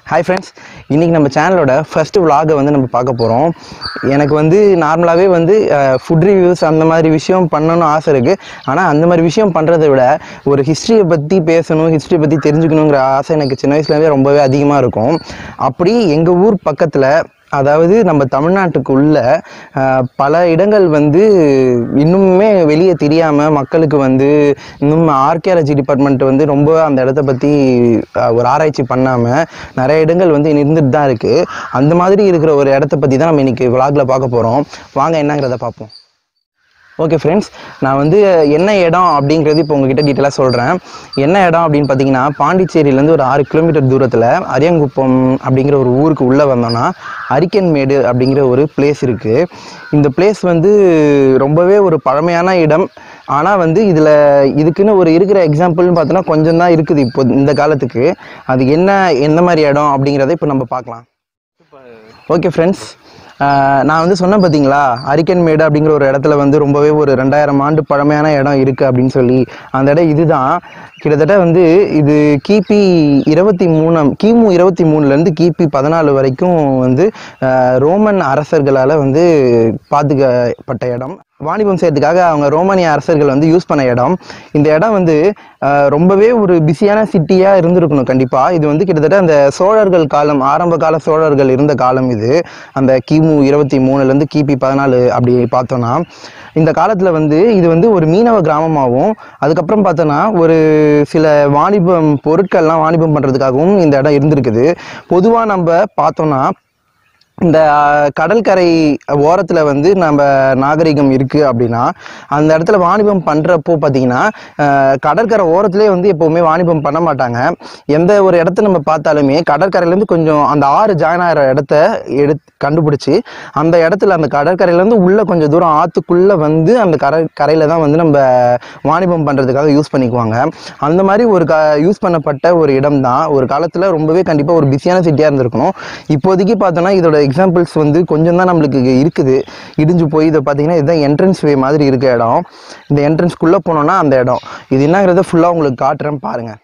hi friends இன்றைக்கி நம்ம சேனலோட ஃபர்ஸ்ட் vlog-அ வந்து நம்ம பார்க்க போகிறோம் எனக்கு வந்து நார்மலாகவே வந்து ஃபுட் ரிவ்யூஸ் அந்த மாதிரி விஷயம் பண்ணணும்னு ஆசை இருக்குது ஆனால் அந்த மாதிரி விஷயம் பண்ணுறதை விட ஒரு ஹிஸ்ட்ரியை பற்றி பேசணும் ஹிஸ்ட்ரியை பற்றி தெரிஞ்சுக்கணுங்கிற ஆசை எனக்கு சின்ன வயசுலேருந்தே ரொம்பவே அதிகமாக இருக்கும் அப்படி எங்கள் ஊர் பக்கத்தில் அதாவது நம்ம தமிழ்நாட்டுக்குள்ள அஹ், பல இடங்கள் வந்து இன்னுமுமே வெளியே தெரியாமல் மக்களுக்கு வந்து இன்னும் ஆர்கியாலஜி டிபார்ட்மெண்ட் வந்து ரொம்ப அந்த இடத்த பற்றி ஒரு ஆராய்ச்சி பண்ணாமல் நிறைய இடங்கள் வந்து இருந்துட்டு தான் இருக்குது அந்த மாதிரி இருக்கிற ஒரு இடத்த பற்றி தான் நம்ம இன்னைக்கு விளாகில் பார்க்க போகிறோம் வாங்க என்னங்கிறத பார்ப்போம் ஓகே ஃப்ரெண்ட்ஸ் நான் வந்து என்ன இடம் அப்படிங்கிறது இப்போ உங்ககிட்ட டீட்டெயிலாக சொல்கிறேன் என்ன இடம் அப்படின்னு பார்த்தீங்கன்னா பாண்டிச்சேரியிலேருந்து ஒரு ஆறு கிலோமீட்டர் தூரத்தில் அரியங்குப்பம் அப்படிங்கிற ஒரு ஊருக்கு உள்ளே வந்தோம்னா அரிக்கன்மேடு அப்படிங்கிற ஒரு பிளேஸ் இருக்குது இந்த பிளேஸ் வந்து ரொம்பவே ஒரு பழமையான இடம் ஆனால் வந்து இதில் இதுக்குன்னு ஒரு இருக்கிற எக்ஸாம்பிள்னு பார்த்தோன்னா கொஞ்சம் தான் இருக்குது இப்போ இந்த காலத்துக்கு அது என்ன எந்த மாதிரி இடம் அப்படிங்கிறத இப்போ நம்ம பார்க்கலாம் ஓகே ஃப்ரெண்ட்ஸ் நான் வந்து சொன்னேன் பார்த்தீங்களா அரிக்கன்மேடு அப்படிங்கிற ஒரு இடத்துல வந்து ரொம்பவே ஒரு ரெண்டாயிரம் ஆண்டு பழமையான இடம் இருக்குது அப்படின்னு சொல்லி அந்த இடம் இதுதான் கிட்டத்தட்ட வந்து இது கிபி இருபத்தி மூணாம் கிமு இருபத்தி மூணுலேருந்து கிபி பதினாலு வரைக்கும் வந்து ஆஹ், ரோமன் அரசர்களால் வந்து பாதுகாப்பட்ட இடம் வாணிபம் செய்யறதுக்காக அவங்க ரோமானிய அரசர்கள் வந்து யூஸ் பண்ண இடம் இந்த இடம் வந்து ஆஹ், ரொம்பவே ஒரு பிஸியான சிட்டியாக இருந்திருக்கணும் கண்டிப்பாக இது வந்து கிட்டத்தட்ட அந்த சோழர்கள் காலம் ஆரம்ப கால சோழர்கள் இருந்த காலம் இது அந்த கிமு இருபத்தி மூணுலேருந்து கிபி பதினாலு அப்படி பார்த்தோன்னா இந்த காலத்தில் வந்து இது வந்து ஒரு மீனவ கிராமமாகவும் அதுக்கப்புறம் பார்த்தோன்னா ஒரு சில வாணிபம் பொருட்கள்லாம் வாணிபம் பண்ணுறதுக்காகவும் இந்த இடம் இருந்திருக்குது பொதுவாக நம்ம பார்த்தோன்னா இந்த அஹ், கடற்கரை ஓரத்தில் வந்து நம்ம நாகரிகம் இருக்குது அப்படின்னா அந்த இடத்துல வாணிபம் பண்ணுறப்போ பார்த்தீங்கன்னா அஹ், கடற்கரை ஓரத்துலேயே வந்து எப்போவுமே வாணிபம் பண்ண மாட்டாங்க எந்த ஒரு இடத்த நம்ம பார்த்தாலுமே கடற்கரையிலேருந்து கொஞ்சம் அந்த ஆறு ஜாயின் ஆகிற இடத்த எடுத்து கண்டுபிடிச்சி அந்த இடத்துல அந்த கடற்கரையிலேருந்து உள்ளே கொஞ்சம் தூரம் ஆற்றுக்குள்ளே வந்து அந்த கரை கரையில் தான் வந்து நம்ம வாணிபம் பண்ணுறதுக்காக யூஸ் பண்ணிக்குவாங்க அந்த மாதிரி ஒரு க யூஸ் பண்ணப்பட்ட ஒரு இடம் தான் ஒரு காலத்தில் ரொம்பவே கண்டிப்பாக ஒரு பிஸியான சிட்டியாக இருந்திருக்கணும் இப்போதைக்கு பார்த்தோன்னா இதோட எக்ஸாம்பிள்ஸ் வந்து கொஞ்சம் தான் நம்மளுக்கு இருக்குது இடிஞ்சு போய் இதை பார்த்தீங்கன்னா இதுதான் என்ட்ரன்ஸ் வே மாதிரி இருக்க இடம் இந்த என்ட்ரன்ஸ்க்குள்ளே போனோன்னா அந்த இடம் இது என்னங்கிறத ஃபுல்லாக உங்களுக்கு காட்டுறேன் பாருங்கள்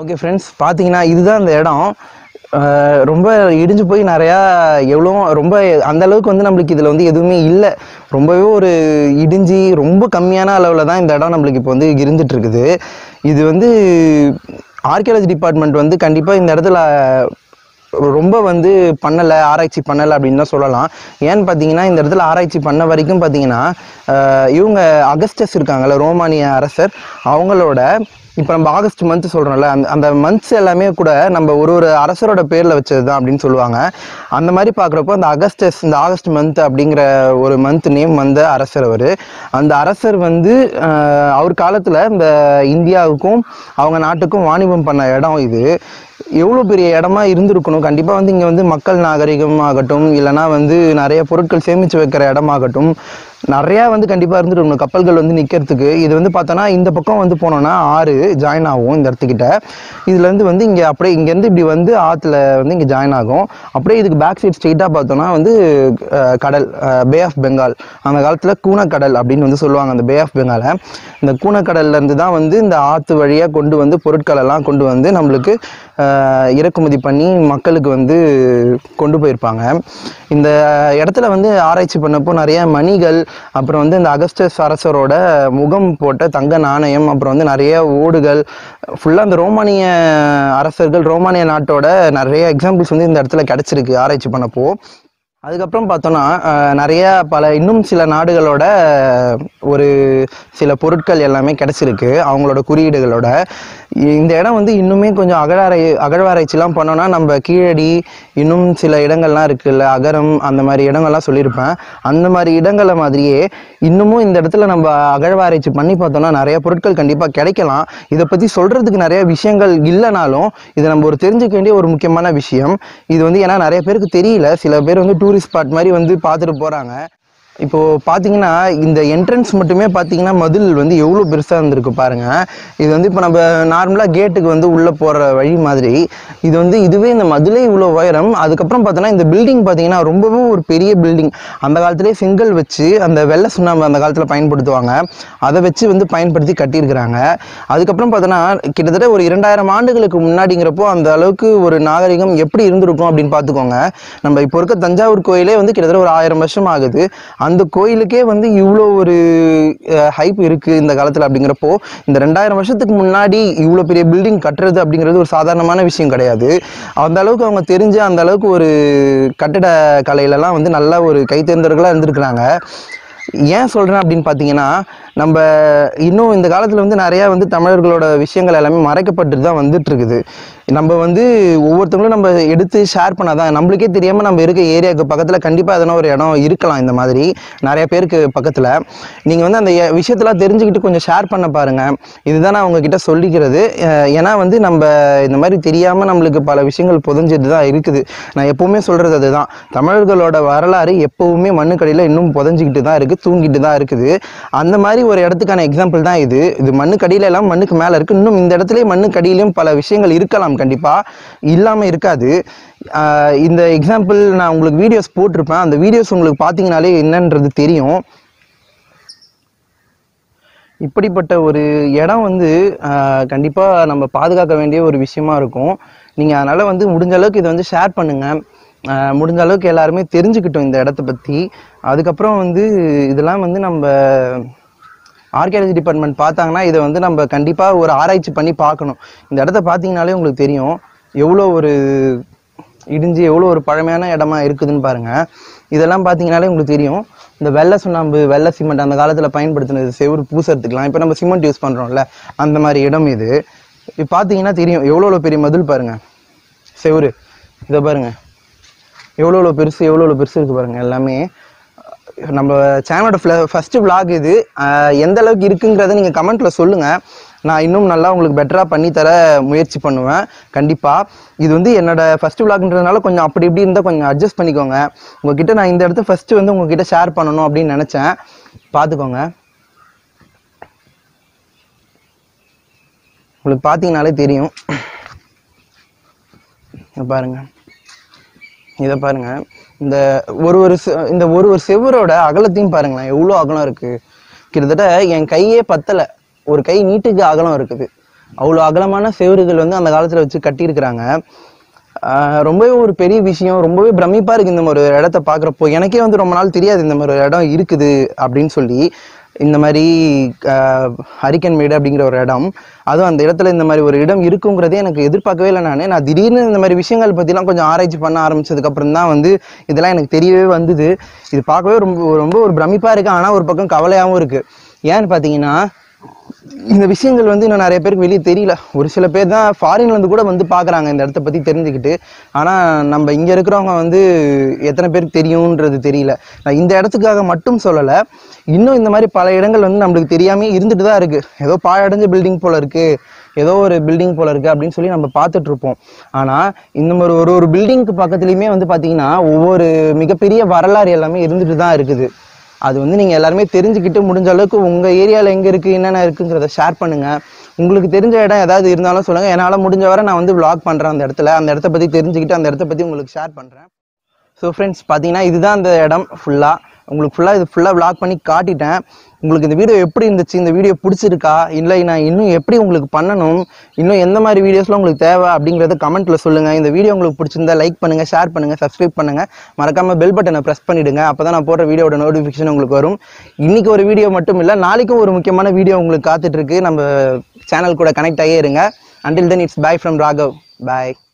ஓகே ஃப்ரெண்ட்ஸ் பார்த்தீங்கன்னா இதுதான் இந்த இடம் அஹ் ரொம்ப இடிஞ்சு போய் நிறையா எவ்வளோ ரொம்ப அந்த அளவுக்கு வந்து நம்மளுக்கு இதில் வந்து எதுவுமே இல்லை ரொம்பவே ஒரு இடிஞ்சு ரொம்ப கம்மியான அளவில் தான் இந்த இடம் நம்மளுக்கு இப்போ வந்து இருந்துட்டு இருக்குது இது வந்து ஆர்கியாலஜி டிபார்ட்மெண்ட் வந்து கண்டிப்பாக இந்த இடத்துல ரொம்ப வந்து பண்ணலை ஆராய்ச்சி பண்ணலை அப்படின்னு தான் சொல்லலாம் ஏன்னு பார்த்தீங்கன்னா இந்த இடத்துல ஆராய்ச்சி பண்ண வரைக்கும் பார்த்தீங்கன்னா அஹ் இவங்க அகஸ்டஸ் இருக்காங்கல்ல ரோமானிய அரசர் அவங்களோட இப்போ நம்ம ஆகஸ்ட் மந்த் சொல்கிறோம்ல அந்த அந்த மந்த்ஸ் எல்லாமே கூட நம்ம ஒரு ஒரு அரசரோட பேரில் வச்சது தான் அப்படின்னு சொல்லுவாங்க அந்த மாதிரி பார்க்குறப்போ அந்த அகஸ்டஸ் இந்த ஆகஸ்ட் மந்த் அப்படிங்கிற ஒரு மந்த் நேம் வந்த அரசர் அவர் அந்த அரசர் வந்து அஹ் அவர் காலத்தில் இந்த இந்தியாவுக்கும் அவங்க நாட்டுக்கும் வாணிபம் பண்ண இடம் இது எவ்வளோ பெரிய இடமா இருந்திருக்கணும் கண்டிப்பாக வந்து இங்கே வந்து மக்கள் நாகரிகம் ஆகட்டும் இல்லைனா வந்து நிறைய பொருட்கள் சேமித்து வைக்கிற இடமாகட்டும் நிறையா வந்து கண்டிப்பாக இருந்துருக்கணும் கப்பல்கள் வந்து நிற்கிறதுக்கு இது வந்து பார்த்தோன்னா இந்த பக்கம் வந்து போனோன்னா ஆறு ஜாயின் ஆகும் இந்த இடத்துக்கிட்ட இதுலேருந்து வந்து இங்கே அப்படியே இங்கேருந்து இப்படி வந்து ஆற்றுல வந்து இங்கே ஜாயின் ஆகும் அப்படியே இதுக்கு பேக் சைட் ஸ்ட்ரெயிட்டாக பார்த்தோன்னா வந்து அஹ், கடல் பே ஆஃப் பெங்கால் அந்த காலத்தில் கூனக்கடல் அப்படின்னு வந்து சொல்லுவாங்க அந்த பே ஆஃப் பெங்காலை இந்த கூனக்கடல்ல இருந்து தான் வந்து இந்த ஆற்று வழியாக கொண்டு வந்து பொருட்கள் எல்லாம் கொண்டு வந்து நம்மளுக்கு அஹ், இறக்குமதி பண்ணி மக்களுக்கு வந்து கொண்டு போயிருப்பாங்க இந்த இடத்துல வந்து ஆராய்ச்சி பண்ணப்போ நிறைய மணிகள் அப்புறம் வந்து இந்த அகஸ்டஸ் அரசரோட முகம் போட்ட தங்க நாணயம் அப்புறம் வந்து நிறைய ஓடுகள் ஃபுல்லாக அந்த ரோமானிய அரசர்கள் ரோமானிய நாட்டோட நிறைய எக்ஸாம்பிள்ஸ் வந்து இந்த இடத்துல கிடச்சிருக்கு ஆராய்ச்சி பண்ணப்போ அதுக்கப்புறம் பார்த்தோன்னா அஹ், நிறைய பல இன்னும் சில நாடுகளோட ஒரு சில பொருட்கள் எல்லாமே கிடைச்சிருக்கு அவங்களோட குறியீடுகளோட இந்த இடம் வந்து இன்னுமே கொஞ்சம் அகழாரை அகழ்வாராய்ச்சிலாம் பண்ணோன்னா நம்ம கீழடி இன்னும் சில இடங்கள்லாம் இருக்குல்ல அகரம் அந்த மாதிரி இடங்கள்லாம் சொல்லியிருப்பேன் அந்த மாதிரி இடங்களை மாதிரியே இன்னமும் இந்த இடத்துல நம்ம அகழ்வாராய்ச்சி பண்ணி பார்த்தோம்னா நிறைய பொருட்கள் கண்டிப்பாக கிடைக்கலாம் இதை பற்றி சொல்கிறதுக்கு நிறைய விஷயங்கள் இல்லைனாலும் இது நம்ம ஒரு தெரிஞ்சுக்க வேண்டிய ஒரு முக்கியமான விஷயம் இது வந்து ஏன்னா நிறைய பேருக்கு தெரியல சில பேர் வந்து டூரிஸ்ட் ஸ்பாட் மாதிரி வந்து பார்த்துட்டு போகிறாங்க இப்போ பார்த்தீங்கன்னா இந்த என்ட்ரன்ஸ் மட்டுமே பார்த்தீங்கன்னா மதில் வந்து எவ்வளோ பெருசாக இருந்திருக்கு பாருங்க இது வந்து இப்போ நம்ம நார்மலாக கேட்டுக்கு வந்து உள்ளே போகிற வழி மாதிரி இது வந்து இதுவே இந்த மதிலே இவ்வளோ உயரம் அதுக்கப்புறம் பார்த்தோன்னா இந்த பில்டிங் பார்த்தீங்கன்னா ரொம்பவும் ஒரு பெரிய பில்டிங் அந்த காலத்திலே செங்கல் வச்சு அந்த வெள்ளை சுண்ணாம்பு அந்த காலத்தில் பயன்படுத்துவாங்க அதை வச்சு வந்து பயன்படுத்தி கட்டியிருக்கிறாங்க அதுக்கப்புறம் பார்த்தோன்னா கிட்டத்தட்ட ஒரு இரண்டாயிரம் ஆண்டுகளுக்கு முன்னாடிங்கிறப்போ அந்த அளவுக்கு ஒரு நாகரிகம் எப்படி இருந்திருக்கும் அப்படின்னு பார்த்துக்கோங்க நம்ம இப்போ இருக்க தஞ்சாவூர் கோயிலே வந்து கிட்டத்தட்ட ஒரு ஆயிரம் வருஷம் ஆகுது அந்த கோயிலுக்கே வந்து இவ்வளோ ஒரு ஹைப் இருக்குது இந்த காலத்தில் அப்படிங்கிறப்போ இந்த ரெண்டாயிரம் வருஷத்துக்கு முன்னாடி இவ்வளோ பெரிய பில்டிங் கட்டுறது அப்படிங்கிறது ஒரு சாதாரணமான விஷயம் கிடையாது அந்த அளவுக்கு அவங்க தெரிஞ்ச அந்த அளவுக்கு ஒரு கட்டிட கலையிலலாம் வந்து நல்ல ஒரு கைத்தேர்ந்தவர்களாக இருந்திருக்கிறாங்க ஏன் சொல்கிறேன் அப்படின்னு பார்த்தீங்கன்னா நம்ம இன்னும் இந்த காலத்தில் வந்து நிறையா வந்து தமிழர்களோட விஷயங்கள் எல்லாமே மறைக்கப்பட்டு தான் வந்துட்டு இருக்குது நம்ம வந்து ஒவ்வொருத்தவங்களும் நம்ம எடுத்து ஷேர் பண்ணாதான் நம்மளுக்கே தெரியாமல் நம்ம இருக்க ஏரியாவுக்கு பக்கத்தில் கண்டிப்பாக எதனா ஒரு இடம் இருக்கலாம் இந்த மாதிரி நிறைய பேருக்கு பக்கத்தில் நீங்கள் வந்து அந்த எ- விஷயத்தெல்லாம் தெரிஞ்சுக்கிட்டு கொஞ்சம் ஷேர் பண்ண பாருங்கள் இதுதான் நான் உங்ககிட்ட சொல்லிக்கிறது அஹ் ஏன்னா வந்து நம்ம இந்த மாதிரி தெரியாமல் நம்மளுக்கு பல விஷயங்கள் புதஞ்சிட்டு தான் இருக்குது நான் எப்போவுமே சொல்கிறது அதுதான் தமிழர்களோட வரலாறு எப்போவுமே மண்ணுக்கடியில் இன்னும் புதஞ்சிக்கிட்டு தான் இருக்குது தூங்கிட்டு தான் இருக்குது அந்த மாதிரி ஒரு இடத்துக்கான எக்ஸாம்பிள் தான் இது இது மண்ணுக்கடியில எல்லாம் மண்ணுக்கு மேலே இருக்குது இன்னும் இந்த இடத்துலயே மண்ணுக்கடியிலையும் பல விஷயங்கள் இருக்கலாம் கண்டிப்பாக இல்லாமல் இருக்காது ஆஹ் இந்த எக்ஸாம்பிள் நான் உங்களுக்கு வீடியோஸ் போட்டிருப்பேன் அந்த வீடியோஸ் உங்களுக்கு பார்த்தீங்கனாலே என்னன்றது தெரியும் இப்படிப்பட்ட ஒரு இடம் வந்து கண்டிப்பாக நம்ம பாதுகாக்க வேண்டிய ஒரு விஷயமா இருக்கும் நீங்கள் அதனால் வந்து முடிஞ்ச அளவுக்கு இதை வந்து ஷேர் பண்ணுங்கள் முடிஞ்ச அளவுக்கு எல்லாருமே தெரிஞ்சுக்கிட்டோம் இந்த இடத்த பற்றி அதுக்கப்புறம் வந்து இதெல்லாம் வந்து நம்ம ஆர்கியாலஜி டிபார்ட்மெண்ட் பார்த்தாங்கன்னா இதை வந்து நம்ம கண்டிப்பாக ஒரு ஆராய்ச்சி பண்ணி பார்க்கணும் இந்த இடத்த பார்த்தீங்கனாலே உங்களுக்கு தெரியும் எவ்வளோ ஒரு இடிஞ்சு எவ்வளோ ஒரு பழமையான இடமா இருக்குதுன்னு பாருங்க இதெல்லாம் பார்த்தீங்கனாலே உங்களுக்கு தெரியும் இந்த வெள்ளை சுண்ணாம்பு வெள்ளை சிமெண்ட் அந்த காலத்தில் பயன்படுத்தினது செவுரு பூசறதுக்குலாம் இப்போ நம்ம சிமெண்ட் யூஸ் பண்ணுறோம்ல அந்த மாதிரி இடம் இது இது பார்த்தீங்கன்னா தெரியும் எவ்வளோ எவ்வளோ பெரிய மதில் பாருங்க செவுரு இதை பாருங்க எவ்வளோ எவ்வளோ பெருசு எவ்வளோ எவ்வளோ பெருசு இருக்கு பாருங்க எல்லாமே நம்ம சேனலோட ஃபர்ஸ்ட் vlog இது அஹ் எந்த அளவுக்கு இருக்குங்கிறத நீங்கள் கமெண்ட்ல சொல்லுங்க நான் இன்னும் நல்லா உங்களுக்கு பெட்டராக பண்ணி தர முயற்சி பண்ணுவேன் கண்டிப்பாக இது வந்து என்னோட ஃபர்ஸ்ட் vlogன்றதுனால கொஞ்சம் அப்படி இப்படி இருந்தால் கொஞ்சம் அட்ஜஸ்ட் பண்ணிக்கோங்க உங்ககிட்ட நான் இந்த இடத்த ஃபர்ஸ்ட் வந்து உங்ககிட்ட ஷேர் பண்ணணும் அப்படின்னு நினச்சேன் பார்த்துக்கோங்க உங்களுக்கு பார்த்தீங்கனாலே தெரியும் இங்க பாருங்க இதை பாருங்க இந்த ஒரு ஒரு செ- இந்த ஒரு ஒரு செவுரோட அகலத்தையும் பாருங்களேன் எவ்வளோ அகலம் இருக்கு கிட்டத்தட்ட என் கையே பத்தல ஒரு கை நீட்டுக்கு அகலம் இருக்குது அவ்வளோ அகலமான செவறுகள் வந்து அந்த காலத்தில் வச்சு கட்டியிருக்கிறாங்க ஆஹ் ரொம்பவே ஒரு பெரிய விஷயம் ரொம்பவே பிரமிப்பா இருக்கு இந்த மாதிரி ஒரு இடத்த பார்க்குறப்போ எனக்கே வந்து ரொம்ப நாள் தெரியாது இந்த மாதிரி ஒரு இடம் இருக்குது அப்படின்னு சொல்லி இந்த மாதிரி ஹரிக்கன் மேடு அப்படிங்கிற ஒரு இடம் அதுவும் அந்த இடத்துல இந்த மாதிரி ஒரு இடம் இருக்குங்கிறதே எனக்கு எதிர்பார்க்கவே இல்லை நான் நான் திடீர்னு இந்த மாதிரி விஷயங்கள் பற்றிலாம் கொஞ்சம் ஆராய்ச்சி பண்ண ஆரம்பிச்சதுக்கப்புறம் தான் வந்து இதெல்லாம் எனக்கு தெரியவே வந்தது இது பார்க்கவே ரொம்ப ரொம்ப ஒரு பிரமிப்பாக இருக்குது ஆனால் ஒரு பக்கம் கவலையாகவும் இருக்குது ஏன்னு பார்த்தீங்கன்னா இந்த விஷயங்கள் வந்து இன்னும் நிறைய பேருக்கு வெளியே தெரியல ஒரு சில பேர் தான் ஃபாரின்ல இருந்து கூட வந்து பார்க்குறாங்க இந்த இடத்த பற்றி தெரிஞ்சுக்கிட்டு ஆனால் நம்ம இங்கே இருக்கிறவங்க வந்து எத்தனை பேருக்கு தெரியுன்றது தெரியல நான் இந்த இடத்துக்காக மட்டும் சொல்லலை இன்னும் இந்த மாதிரி பல இடங்கள் வந்து நம்மளுக்கு தெரியாமே இருந்துட்டு தான் இருக்குது ஏதோ பாழடைஞ்ச பில்டிங் போல இருக்குது ஏதோ ஒரு பில்டிங் போல இருக்கு அப்படின்னு சொல்லி நம்ம பார்த்துட்டு இருப்போம் ஆனா இந்த மாதிரி ஒரு ஒரு பில்டிங்க்கு பக்கத்துலயுமே வந்து பாத்தீங்கன்னா ஒவ்வொரு மிகப்பெரிய வரலாறு எல்லாமே இருந்துட்டு தான் இருக்குது அது வந்து நீங்க எல்லாருமே தெரிஞ்சுக்கிட்டு முடிஞ்ச அளவுக்கு உங்க ஏரியால எங்க இருக்கு என்னென்ன இருக்குங்கிறத ஷேர் பண்ணுங்க உங்களுக்கு தெரிஞ்ச இடம் ஏதாவது இருந்தாலும் சொல்லுங்க என்னால முடிஞ்ச வரை நான் வந்து vlog பண்றேன் அந்த இடத்துல அந்த இடத்த பத்தி தெரிஞ்சுக்கிட்டு அந்த இடத்த பத்தி உங்களுக்கு ஷேர் பண்றேன் ஸோ ஃப்ரெண்ட்ஸ் பார்த்தீங்கன்னா இதுதான் அந்த இடம் ஃபுல்லாக உங்களுக்கு ஃபுல்லாக இது ஃபுல்லாக vlog பண்ணி காட்டிட்டேன் உங்களுக்கு இந்த வீடியோ எப்படி இருந்துச்சு இந்த வீடியோ பிடிச்சிருக்கா இல்லை நான் இன்னும் எப்படி உங்களுக்கு பண்ணணும் இன்னும் எந்த மாதிரி வீடியோஸ்லாம் உங்களுக்கு தேவை அப்படிங்கிறத கமெண்ட்ல சொல்லுங்கள் இந்த வீடியோ உங்களுக்கு பிடிச்சிருந்தா லைக் பண்ணுங்கள் ஷேர் பண்ணுங்கள் சப்ஸ்கிரைப் பண்ணுங்கள் மறக்காமல் பெல் பட்டனை ப்ரெஸ் பண்ணிவிடுங்க அப்போ தான் நான் போடுற வீடியோட நோட்டிஃபிகேஷன் உங்களுக்கு வரும் இன்னைக்கு ஒரு வீடியோ மட்டும் இல்லை நாளைக்கும் ஒரு முக்கியமான வீடியோ உங்களுக்கு காத்துட்ருக்கு நம்ம சேனல் கூட கனெக்ட் ஆகியே இருங்க until then it's bye from Raghav bye